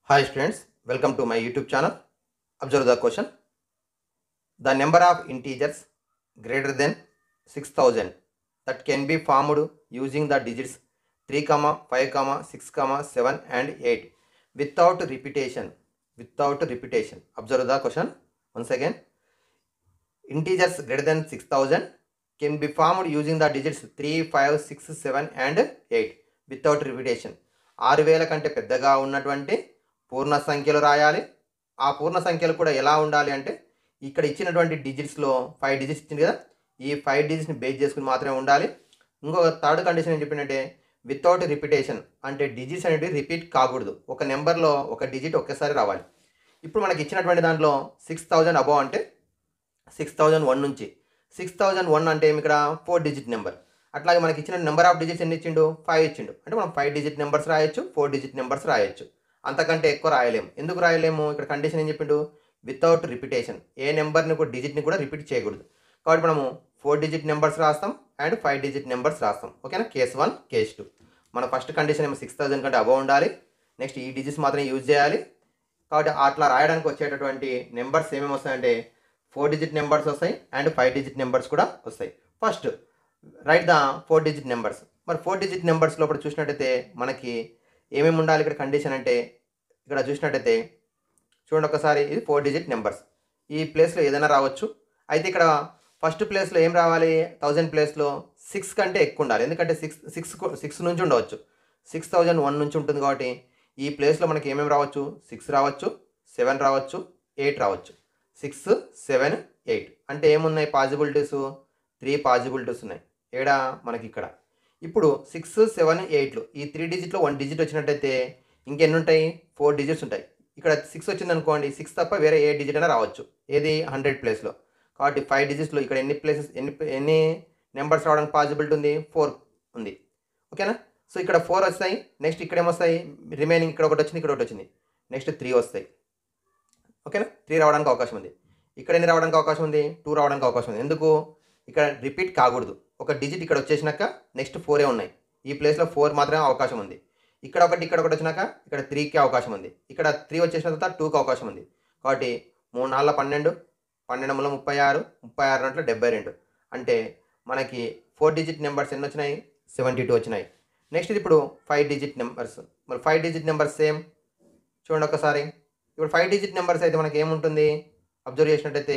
Hi students, welcome to my YouTube channel. Observe the question. The number of integers greater than 6000 that can be formed using the digits 3, comma, 5, comma, 6, comma, 7 and 8 without repetition. Without repetition. Observe the question once again. Integers greater than 6000 can be formed using the digits 3, 5, 6, 7 and 8 without repetition. ఆరు వేల కంటే పెద్దగా ఉన్నటువంటి పూర్ణ సంఖ్యలు రాయాలి ఆ పూర్ణ సంఖ్యలు కూడా ఎలా ఉండాలి అంటే ఇక్కడ ఇచ్చినటువంటి డిజిట్స్లో ఫైవ్ డిజిట్స్ ఇచ్చింది కదా ఈ ఫైవ్ డిజిట్స్ని బేస్ చేసుకుని మాత్రమే ఉండాలి ఇంకొక థర్డ్ కండిషన్ ఏం చెప్పిందంటే వితౌట్ రిపిటేషన్ అంటే డిజిట్స్ అనేవి రిపీట్ కాకూడదు ఒక నెంబర్లో ఒక డిజిట్ ఒకేసారి రావాలి ఇప్పుడు మనకి ఇచ్చినటువంటి దాంట్లో సిక్స్ థౌజండ్ అబౌవ్ అంటే సిక్స్ థౌజండ్ వన్ నుంచి సిక్స్ థౌజండ్ వన్ అంటే ఏమి ఇక్కడ ఫోర్ డిజిట్ నెంబర్ అట్లాగే మనకి ఇచ్చిన నెంబర్ ఆఫ్ డిజిట్స్ ఎన్ని ఇచ్చిండు ఫైవ్ ఇచ్చిండు అంటే మనం ఫైవ్ డిజిట్ నెంబర్స్ రాయొచ్చు ఫోర్ డిజిట్ నెంబర్స్ రాయొచ్చు అంతకంటే ఎక్కువ రాయలేము ఎందుకు రాయలేము ఇక్కడ కండిషన్ ఏం చెప్పిండు వితౌట్ రిపిటేషన్ ఏ నెంబర్ని కూడా డిజిట్ని కూడా రిపీట్ చేయకూడదు కాబట్టి మనము ఫోర్ డిజిట్ నెంబర్స్ రాస్తాం అండ్ ఫైవ్ డిజిట్ నెంబర్స్ రాస్తాం ఓకేనా కేస్ వన్ కేస్ టూ మన ఫస్ట్ కండిషన్ ఏమో సిక్స్ థౌసండ్ కంటే అబౌవ్ ఉండాలి నెక్స్ట్ ఈ డిజిట్స్ మాత్రం యూజ్ చేయాలి కాబట్టి అట్లా రాయడానికి వచ్చేటటువంటి నెంబర్స్ ఏమేమి వస్తాయంటే ఫోర్ డిజిట్ నెంబర్స్ వస్తాయి అండ్ ఫైవ్ డిజిట్ నెంబర్స్ కూడా వస్తాయి first write the four digit numbers మరి ఫోర్ డిజిట్ నెంబర్స్ లోపల చూసినట్టయితే మనకి ఏమేమి ఉండాలి ఇక్కడ కండిషన్ అంటే ఇక్కడ చూసినట్టయితే చూడండి ఒకసారి ఇది ఫోర్ డిజిట్ నెంబర్స్ ఈ ప్లేస్లో ఏదైనా రావచ్చు అయితే ఇక్కడ ఫస్ట్ ప్లేస్లో ఏం రావాలి థౌజండ్ ప్లేస్లో సిక్స్ కంటే ఎక్కువ ఉండాలి ఎందుకంటే సిక్స్ సిక్స్ సిక్స్ నుంచి ఉండవచ్చు సిక్స్ థౌజండ్ వన్ నుంచి ఉంటుంది కాబట్టి ఈ ప్లేస్లో మనకి ఏమేమి రావచ్చు సిక్స్ రావచ్చు సెవెన్ రావచ్చు ఎయిట్ రావచ్చు సిక్స్ సెవెన్ ఎయిట్ అంటే ఏమున్నాయి పాసిబిలిటీస్ త్రీ పాసిబిలిటీస్ ఉన్నాయి ఏడా మనకి ఇక్కడ ఇప్పుడు సిక్స్ సెవెన్ ఎయిట్లు ఈ త్రీ డిజిట్లో వన్ డిజిట్ వచ్చినట్టయితే ఇంకెన్ని ఉంటాయి ఫోర్ డిజిట్స్ ఉంటాయి ఇక్కడ సిక్స్ వచ్చింది అనుకోండి సిక్స్ తప్ప వేరే ఏ డిజిట్ అయినా రావచ్చు ఏది హండ్రెడ్ ప్లేస్లో కాబట్టి ఫైవ్ డిజిట్స్లో ఇక్కడ ఎన్ని ప్లేసెస్ ఎన్ని ఎన్ని నెంబర్స్ రావడానికి పాసిబిలిటీ ఉంది ఫోర్ ఉంది ఓకేనా సో ఇక్కడ ఫోర్ వస్తాయి నెక్స్ట్ ఇక్కడ ఏమొస్తాయి రిమైనింగ్ ఇక్కడ ఒకటి వచ్చింది ఇక్కడ ఒకటి వచ్చింది నెక్స్ట్ త్రీ వస్తాయి ఓకేనా త్రీ రావడానికి అవకాశం ఉంది ఇక్కడ ఎన్ని రావడానికి అవకాశం ఉంది టూ రావడానికి అవకాశం ఉంది ఎందుకు ఇక్కడ రిపీట్ కాకూడదు ఒక డిజిట్ ఇక్కడ వచ్చేసినాక నెక్స్ట్ ఫోరే ఉన్నాయి ఈ ప్లేస్లో ఫోర్ మాత్రమే అవకాశం ఉంది ఇక్కడ ఒకటి ఇక్కడ ఒకటి వచ్చినాక ఇక్కడ త్రీకి అవకాశం ఉంది ఇక్కడ త్రీ వచ్చేసిన తర్వాత టూకి అవకాశం ఉంది కాబట్టి మూడు నాలుగు పన్నెండు పన్నెండు మూల ముప్పై ఆరు ముప్పై ఆరు అంటే డెబ్బై రెండు అంటే మనకి ఫోర్ డిజిట్ నెంబర్స్ ఎన్ని వచ్చినాయి సెవెంటీ టూ వచ్చినాయి నెక్స్ట్ ఇప్పుడు ఫైవ్ డిజిట్ నెంబర్స్ మరి ఫైవ్ డిజిట్ నెంబర్స్ సేమ్ చూడండి ఒకసారి ఇప్పుడు ఫైవ్ డిజిట్ నెంబర్స్ అయితే మనకి ఏముంటుంది అబ్జర్వ్ చేసినట్టయితే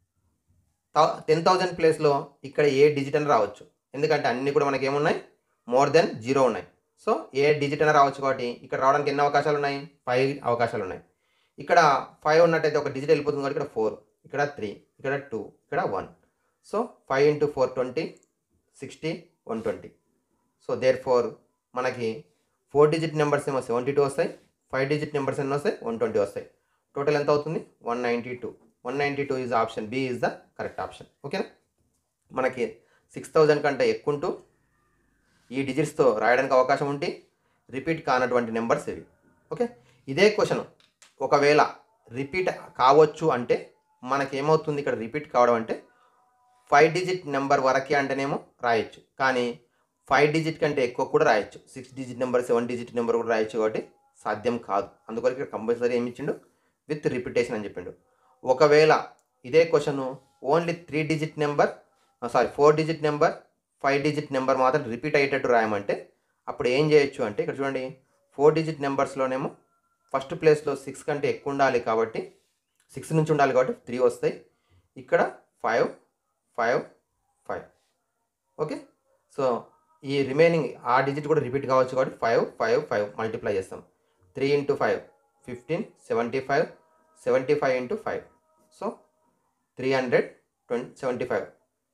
టెన్ థౌజండ్ ప్లేస్లో ఇక్కడ ఏ డిజిట్ అని రావచ్చు ఎందుకంటే అన్నీ కూడా మనకి ఏమున్నాయి మోర్ దెన్ జీరో ఉన్నాయి సో ఏ డిజిట్ అయినా రావచ్చు కాబట్టి ఇక్కడ రావడానికి ఎన్ని అవకాశాలు ఉన్నాయి ఫైవ్ అవకాశాలు ఉన్నాయి ఇక్కడ ఫైవ్ ఉన్నట్టయితే ఒక డిజిట్ వెళ్ళిపోతుంది కాబట్టి ఇక్కడ ఫోర్ ఇక్కడ త్రీ ఇక్కడ టూ ఇక్కడ one so five into four twenty sixty one twenty so there four మనకి ఫోర్ డిజిట్ నెంబర్స్ ఏమో సెవెంటీ టూ వస్తాయి ఫైవ్ డిజిట్ నెంబర్స్ ఎన్ని వస్తాయి వన్ ట్వంటీ వస్తాయి టోటల్ ఎంత అవుతుంది one ninety two one ninety two is option B is the correct option ఓకేనా మనకి సిక్స్ థౌజండ్ కంటే ఎక్కువ ఉంటూ ఈ డిజిట్స్తో రాయడానికి అవకాశం ఉంటే రిపీట్ కానటువంటి నెంబర్స్ ఇవి ఓకే ఇదే క్వశ్చన్ ఒకవేళ రిపీట్ కావచ్చు అంటే మనకి ఏమవుతుంది ఇక్కడ రిపీట్ కావడం అంటే ఫైవ్ డిజిట్ నెంబర్ వరకే అంటేనేమో రాయొచ్చు కానీ ఫైవ్ డిజిట్ కంటే ఎక్కువ కూడా రాయొచ్చు six digit number seven digit number కూడా రాయొచ్చు కాబట్టి సాధ్యం కాదు అందుకొరకు ఇక్కడ కంపల్సరీ ఏమి ఇచ్చిండు విత్ రిపిటేషన్ అని చెప్పిండు ఒకవేళ ఇదే question only three digit number sorry four digit number five digit number మాత్రం రిపీట్ అయ్యేటట్టు రాయమంటే అప్పుడు ఏం చేయొచ్చు అంటే ఇక్కడ చూడండి ఫోర్ డిజిట్ నెంబర్స్లోనేమో ఫస్ట్ ప్లేస్లో సిక్స్ కంటే ఎక్కువ ఉండాలి కాబట్టి సిక్స్ నుంచి ఉండాలి కాబట్టి త్రీ వస్తాయి ఇక్కడ five five five okay so ఈ రిమైనింగ్ ఆ డిజిట్ కూడా రిపీట్ కావచ్చు కాబట్టి ఫైవ్ ఫైవ్ ఫైవ్ మల్టిప్లై చేస్తాం three into five fifteen seventy five seventy five into five so three hundred twenty seventy five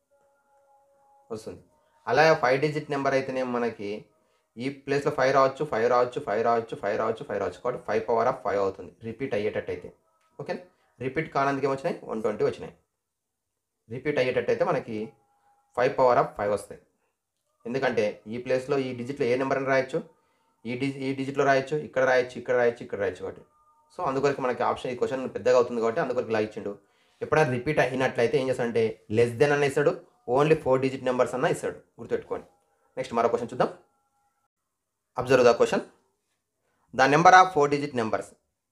వస్తుంది అలా ఫైవ్ డిజిట్ నెంబర్ అయితేనే మనకి ఈ ప్లేస్లో ఫైవ్ రావచ్చు ఫైవ్ రావచ్చు ఫైవ్ రావచ్చు ఫైవ్ రావచ్చు ఫైవ్ రావచ్చు కాబట్టి ఫైవ్ పవర్ ఆఫ్ ఫైవ్ అవుతుంది రిపీట్ అయ్యేటట్టు అయితే ఓకే రిపీట్ కానందుకు ఏమొచ్చినాయి వన్ ట్వంటీ వచ్చినాయి రిపీట్ అయ్యేటట్టు అయితే మనకి ఫైవ్ పవర్ ఆఫ్ ఫైవ్ వస్తాయి ఎందుకంటే ఈ ప్లేస్లో ఈ డిజిట్లో ఏ నెంబర్ అని రాయొచ్చు ఈ డిజి ఈ డిజిట్లో రాయొచ్చు ఇక్కడ రాయొచ్చు ఇక్కడ రాయొచ్చు ఇక్కడ రాయొచ్చు కాబట్టి సో అందుకొరకు మనకి ఆప్షన్ ఈ క్వశ్చన్ పెద్దగా అవుతుంది కాబట్టి అందుకొరకు ఇలా ఇచ్చిండు ఎప్పుడైనా రిపీట్ అయినట్లయితే ఏం చేస్తాడంటే లెస్ దెన్ అన్న ఇస్తాడు ఓన్లీ ఫోర్ డిజిట్ నెంబర్స్ అన్న ఇస్తాడు గుర్తుపెట్టుకోండి నెక్స్ట్ మరో క్వశ్చన్ చూద్దాం observe the question the number of four digit numbers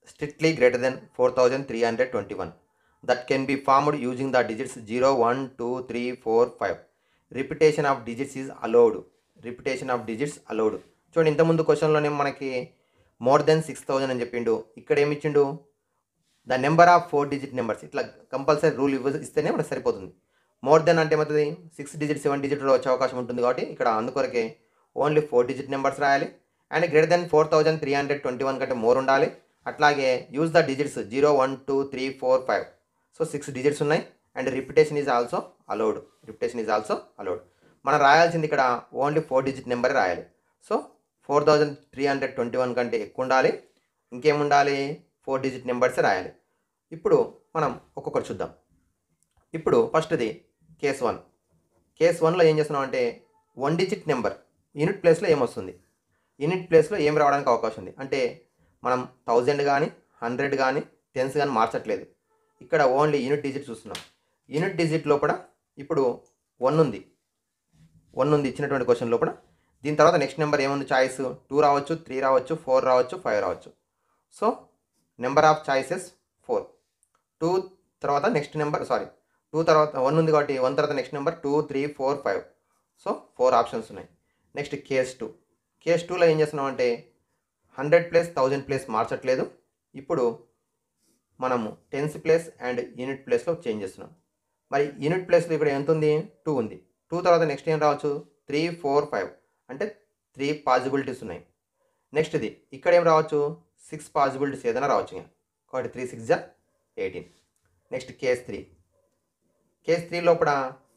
strictly greater than 4321 that can be formed using the digits 0 1 2 3 4 5 repetition of digits is allowed repetition of digits allowed చూడండి ఇంతకుముందు క్వశ్చన్లోనే మనకి more than six thousand అని చెప్పిండు ఇక్కడ ఏమి ఇచ్చిండు the number of four digit numbers ఇట్లా compulsory rule ఇవ్వ ఇస్తేనే మనకు సరిపోతుంది మోర్ దెన్ అంటే ఏమవుతుంది సిక్స్ డిజిట్ సెవెన్ డిజిట్ వచ్చే అవకాశం ఉంటుంది కాబట్టి ఇక్కడ అందుకొరకే ఓన్లీ ఫోర్ డిజిట్ నెంబర్స్ రాయాలి and greater than four thousand three hundred twenty one కంటే మోర్ ఉండాలి అట్లాగే use the digits zero one two three four five so six digits ఉన్నాయి and repetition is also allowed repetition is also allowed మనం రాయాల్సింది ఇక్కడ only four digit number రాయాలి so four thousand three hundred twenty one కంటే ఎక్కువ ఉండాలి ఇంకేముండాలి four digit numbers రాయాలి ఇప్పుడు మనం ఒక్కొక్కటి చూద్దాం ఇప్పుడు ఫస్ట్ది కేస్ వన్ కేస్ వన్లో ఏం చేస్తున్నాం అంటే వన్ డిజిట్ నెంబర్ యూనిట్ ప్లేస్లో ఏమొస్తుంది యూనిట్ ప్లేస్లో ఏం రావడానికి అవకాశం ఉంది అంటే మనం థౌజండ్ కానీ హండ్రెడ్ కానీ టెన్స్ కానీ మార్చట్లేదు ఇక్కడ ఓన్లీ యూనిట్ డిజిట్ చూస్తున్నాం యూనిట్ డిజిట్ లోపల ఇప్పుడు వన్ ఉంది వన్ ఉంది ఇచ్చినటువంటి క్వశ్చన్ లోపల దీని తర్వాత నెక్స్ట్ నెంబర్ ఏముంది చాయిస్ టూ రావచ్చు త్రీ రావచ్చు ఫోర్ రావచ్చు ఫైవ్ రావచ్చు so number of choices four two తర్వాత నెక్స్ట్ నెంబర్ సారీ టూ తర్వాత వన్ ఉంది కాబట్టి వన్ తర్వాత next number two three four five so four options ఉన్నాయి నెక్స్ట్ కేస్ టూ కేస్ టూలో ఏం చేస్తున్నాం అంటే హండ్రెడ్ ప్లేస్ థౌజండ్ ప్లేస్ మార్చట్లేదు ఇప్పుడు మనము టెన్స్ ప్లేస్ అండ్ యూనిట్ ప్లేస్లో చేంజ్ చేస్తున్నాం మరి యూనిట్ ప్లేస్లో ఇక్కడ ఎంత ఉంది టూ ఉంది టూ తర్వాత నెక్స్ట్ ఏం రావచ్చు త్రీ ఫోర్ ఫైవ్ అంటే త్రీ పాసిబిలిటీస్ ఉన్నాయి నెక్స్ట్ ఇది ఇక్కడ ఏం రావచ్చు సిక్స్ పాసిబిలిటీస్ ఏదైనా రావచ్చు ఇంకా కాబట్టి త్రీ సిక్స్ జా eighteen next case three case three లోపల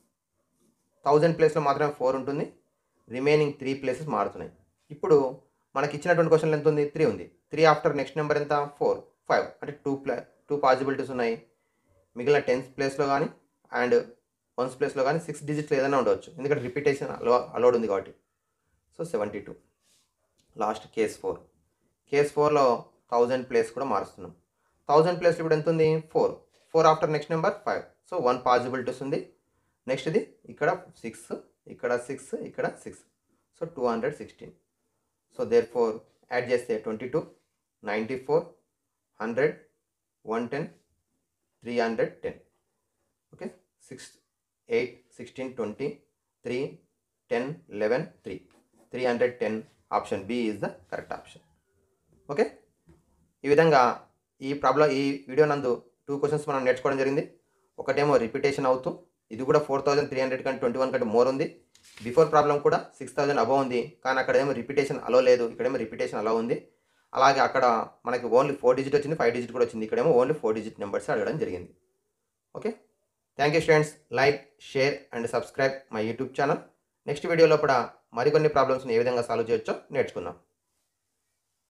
థౌజండ్ ప్లేస్లో మాత్రమే ఫోర్ ఉంటుంది రిమైనింగ్ త్రీ ప్లేసెస్ మారుతున్నాయి ఇప్పుడు మనకి ఇచ్చినటువంటి క్వశ్చన్ ఎంత ఉంది త్రీ ఉంది త్రీ ఆఫ్టర్ నెక్స్ట్ నెంబర్ ఎంత ఫోర్ ఫైవ్ అంటే టూ ప్లే టూ పాసిబిలిటీస్ ఉన్నాయి మిగిలిన టెన్త్ ప్లేస్లో కానీ అండ్ వన్స్ ప్లేస్లో కానీ సిక్స్ డిజిట్స్ ఏదైనా ఉండవచ్చు ఎందుకంటే రిపీటేషన్ అలో అలౌడ్ ఉంది కాబట్టి so seventy two last case four case ఫోర్లో థౌజండ్ ప్లేస్ కూడా మారుస్తున్నాం థౌజండ్ ప్లేస్ ఇప్పుడు ఎంత ఉంది four four after next number five so one possibilities ఉంది నెక్స్ట్ది ఇక్కడ సిక్స్ ఇక్కడ సిక్స్ ఇక్కడ six so two hundred sixteen so there four add చేస్తే twenty two ninety four hundred one ten three hundred ten okay six eight sixteen twenty three ten eleven three three hundred ten option B is the correct option okay ఈ విధంగా ఈ problem ఈ video నందు two questions మనం నేర్చుకోవడం జరిగింది ఒకటేమో repetition అవుతూ ఇది కూడా ఫోర్ థౌసండ్ త్రీ హండ్రెడ్ కంటే ట్వంటీ వన్ కంటే మోర్ ఉంది బిఫోర్ ప్రాబ్లం కూడా సిక్స్ థౌసండ్ అబవ్ ఉంది కానీ అక్కడ ఏమో రిపిటేషన్ అలో లేదు ఇక్కడేమో రిపిటేషన్ అలో ఉంది అలాగే అక్కడ మనకి ఓన్లీ ఫోర్ డిజిట్ వచ్చింది ఫైవ్ డిజిట్ కూడా వచ్చింది ఇక్కడేమో ఓన్లీ ఫోర్ డిజిట్ నెంబర్స్ అడగడం జరిగింది okay thank you students like share and subscribe my YouTube channel next వీడియోలో కూడా మరికొన్ని ప్రాబ్లమ్స్ని ఏ విధంగా సాల్వ్ చేయొచ్చో నేర్చుకుందాం